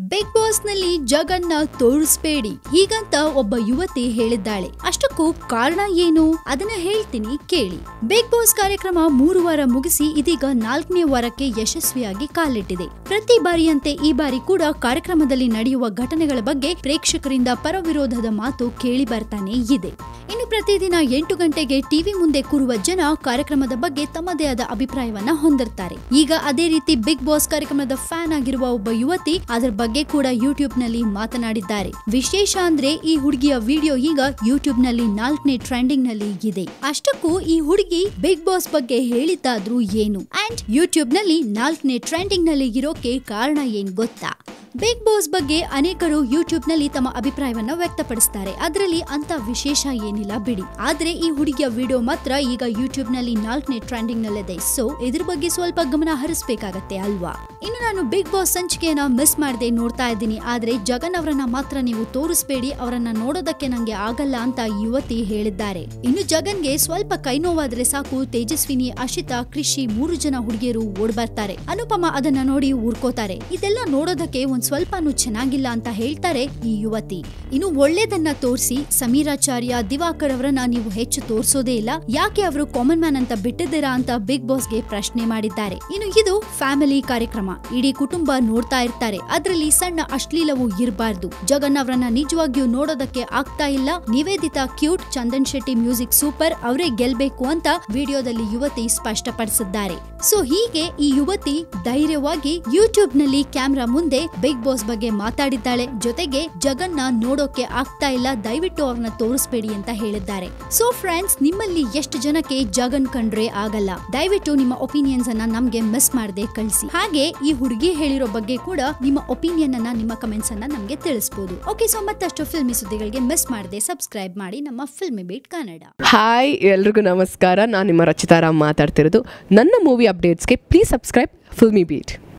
big boss ನಲ್ಲಿ ಜಗನ್ನ ತೋರಿಸ್ಬೇಡಿ ಹೀಗಂತ ಒಬ್ಬ ಯುವತಿ ಹೇಳಿದ್ದಾಳೆ ಅಷ್ಟಕ್ಕೂ ಕಾರಣ ಏನು ಅದನ್ನ ಹೇಳ್ತೀನಿ ಕೇಳಿ ಬಿಗ್ ಬಾಸ್ ಕಾರ್ಯಕ್ರಮ ಮೂರು ವಾರ ಮುಗಿಸಿ ಇದೀಗ ನಾಲ್ಕನೇ ವಾರಕ್ಕೆ ಯಶಸ್ವಿಯಾಗಿ ಕಾಲಿಟ್ಟಿದೆ ಪ್ರತಿ ಬಾರಿಯಂತೆ ಈ ಬಾರಿ ಕೂಡ ಕಾರ್ಯಕ್ರಮದಲ್ಲಿ ನಡೆಯುವ ಘಟನೆಗಳ ಬಗ್ಗೆ ಪ್ರೇಕ್ಷಕರಿಂದ ಪರವಿರೋಧದ ಮಾತು ಕೇಳಿ ಬರ್ತಾನೆ ಇದೆ ಇನ್ನು ಪ್ರತಿದಿನ ಎಂಟು ಗಂಟೆಗೆ ಟಿವಿ ಮುಂದೆ ಕೂರುವ ಜನ ಕಾರ್ಯಕ್ರಮದ ಬಗ್ಗೆ ತಮ್ಮದೇ ಆದ ಅಭಿಪ್ರಾಯವನ್ನ ಹೊಂದಿರ್ತಾರೆ ಈಗ ಅದೇ ರೀತಿ ಬಿಗ್ ಬಾಸ್ ಕಾರ್ಯಕ್ರಮದ ಫ್ಯಾನ್ ಆಗಿರುವ ಒಬ್ಬ ಯುವತಿ ಅದರ ಬಗ್ಗೆ ಕೂಡ ಯೂಟ್ಯೂಬ್ ನಲ್ಲಿ ಮಾತನಾಡಿದ್ದಾರೆ ವಿಶೇಷ ಅಂದ್ರೆ ಈ ಹುಡುಗಿಯ ವಿಡಿಯೋ ಈಗ ಯೂಟ್ಯೂಬ್ ನಲ್ಲಿ ನಾಲ್ಕನೇ ಟ್ರೆಂಡಿಂಗ್ ನಲ್ಲಿ ಇದೆ ಅಷ್ಟಕ್ಕೂ ಈ ಹುಡುಗಿ ಬಿಗ್ ಬಾಸ್ ಬಗ್ಗೆ ಹೇಳಿದ್ದಾದ್ರೂ ಏನು ಅಂಡ್ ಯೂಟ್ಯೂಬ್ ನಲ್ಲಿ ನಾಲ್ಕನೇ ಟ್ರೆಂಡಿಂಗ್ ನಲ್ಲಿ ಇರೋಕೆ ಕಾರಣ ಏನ್ ಗೊತ್ತಾ ಬಿಗ್ ಬಾಸ್ ಬಗ್ಗೆ ಅನೇಕರು ಯೂಟ್ಯೂಬ್ ನಲ್ಲಿ ತಮ್ಮ ಅಭಿಪ್ರಾಯವನ್ನ ವ್ಯಕ್ತಪಡಿಸ್ತಾರೆ ಅದರಲ್ಲಿ ಅಂತ ವಿಶೇಷ ಏನಿಲ್ಲ ಬಿಡಿ ಆದ್ರೆ ಈ ಹುಡುಗಿಯ ವಿಡಿಯೋ ಮಾತ್ರ ಈಗ ಯೂಟ್ಯೂಬ್ ನಲ್ಲಿ ನಾಲ್ಕನೇ ಟ್ರೆಂಡಿಂಗ್ ನಲ್ಲಿದೆ ಸೊ ಇದ್ರ ಬಗ್ಗೆ ಸ್ವಲ್ಪ ಗಮನ ಹರಿಸಬೇಕಾಗತ್ತೆ ಅಲ್ವಾ ಇನ್ನು ನಾನು ಬಿಗ್ ಬಾಸ್ ಸಂಚಿಕೆಯನ್ನ ಮಿಸ್ ಮಾಡದೆ ನೋಡ್ತಾ ಇದ್ದೀನಿ ಆದ್ರೆ ಜಗನ್ ಅವರನ್ನ ಮಾತ್ರ ನೀವು ತೋರಿಸ್ಬೇಡಿ ಅವರನ್ನ ನೋಡೋದಕ್ಕೆ ನಂಗೆ ಆಗಲ್ಲ ಅಂತ ಯುವತಿ ಹೇಳಿದ್ದಾರೆ ಇನ್ನು ಜಗನ್ಗೆ ಸ್ವಲ್ಪ ಕೈ ನೋವಾದ್ರೆ ಸಾಕು ತೇಜಸ್ವಿನಿ ಅಶಿತಾ ಕೃಷಿ ಮೂರು ಜನ ಹುಡುಗಿಯರು ಓಡ್ ಬರ್ತಾರೆ ಅನುಪಮ ಅದನ್ನ ನೋಡಿ ಊರ್ಕೋತಾರೆ ಇದೆಲ್ಲ ನೋಡೋದಕ್ಕೆ ಒಂದ್ ಸ್ವಲ್ಪನೂ ಚೆನ್ನಾಗಿಲ್ಲ ಅಂತ ಹೇಳ್ತಾರೆ ಈ ಯುವತಿ ಇನ್ನು ಒಳ್ಳೇದನ್ನ ತೋರಿಸಿ ಸಮೀರಾಚಾರ್ಯ ದಿವಾಕರ್ ಅವರನ್ನ ನೀವು ಹೆಚ್ಚು ತೋರಿಸೋದೇ ಇಲ್ಲ ಯಾಕೆ ಅವರು ಕಾಮನ್ ಮ್ಯಾನ್ ಅಂತ ಬಿಟ್ಟಿದ್ದೀರಾ ಅಂತ ಬಿಗ್ ಬಾಸ್ಗೆ ಪ್ರಶ್ನೆ ಮಾಡಿದ್ದಾರೆ ಇನ್ನು ಇದು ಫ್ಯಾಮಿಲಿ ಕಾರ್ಯಕ್ರಮ ಇಡೀ ಕುಟುಂಬ ನೋಡ್ತಾ ಇರ್ತಾರೆ ಅದ್ರಲ್ಲಿ ಸಣ್ಣ ಅಶ್ಲೀಲವು ಇರಬಾರ್ದು ಜಗನ್ ಅವರನ್ನ ನಿಜವಾಗಿಯೂ ನೋಡೋದಕ್ಕೆ ಆಗ್ತಾ ಇಲ್ಲ Niveditha cute Chandan Shetty music super ಅವರೇ ಗೆಲ್ಬೇಕು ಅಂತ ವಿಡಿಯೋದಲ್ಲಿ ಯುವತಿ ಸ್ಪಷ್ಟಪಡಿಸಿದ್ದಾರೆ ಸೊ ಹೀಗೆ ಈ ಯುವತಿ ಧೈರ್ಯವಾಗಿ ಯೂಟ್ಯೂಬ್ ನಲ್ಲಿ ಕ್ಯಾಮ್ರಾ ಮುಂದೆ ಬಿಗ್ ಬಾಸ್ ಬಗ್ಗೆ ಮಾತಾಡಿದ್ದಾಳೆ ಜೊತೆಗೆ ಜಗನ್ನ ನೋಡೋಕೆ ಆಗ್ತಾ ಇಲ್ಲ ದಯವಿಟ್ಟು ಅವ್ರನ್ನ ತೋರಿಸ್ಬೇಡಿ ಅಂತ ಹೇಳಿದ್ದಾರೆ ಸೊ ಫ್ರೆಂಡ್ಸ್ ನಿಮ್ಮಲ್ಲಿ ಎಷ್ಟು ಜನಕ್ಕೆ ಜಗನ್ ಕಂಡ್ರೆ ಆಗಲ್ಲ ದಯವಿಟ್ಟು ನಿಮ್ಮ ಒಪಿನಿಯನ್ಸ್ ಅನ್ನ ನಮ್ಗೆ ಮಿಸ್ ಮಾಡದೆ ಕಳಿಸಿ ಹಾಗೆ ಈ ಹುಡುಗಿ ಹೇಳಿರೋ ಬಗ್ಗೆ ಕೂಡ ನಿಮ್ಮ ಒಪಿನಿಯನ್ ಅನ್ನ ನಿಮ್ಮ ಕಮೆಂಟ್ಸ್ ಅನ್ನ ನಮ್ಗೆ ತಿಳಿಸಬಹುದು ಓಕೆ ಸೊ ಮತ್ತಷ್ಟು ಫಿಲ್ಮಿ ಸುದ್ದಿಗಳಿಗೆ ಮಿಸ್ ಮಾಡದೆ ಸಬ್ಸ್ಕ್ರೈಬ್ ಮಾಡಿ ನಮ್ಮ ಫಿಲ್ಮಿ ಬೀಟ್ ಕನ್ನಡ ಹಾಯ್ ಎಲ್ರಿಗೂ ನಮಸ್ಕಾರ ನಾನು ನಿಮ್ಮ ರಚಿತಾರಾಮ್ ಮಾತಾಡ್ತಿರೋದು ನನ್ನ ಮೂವಿ ಅಪ್ಡೇಟ್ಸ್ಗೆ ಪ್ಲೀಸ್ ಸಬ್ಸ್ಕ್ರೈಬ್ ಫಿಲ್ಮಿ ಬೀಟ್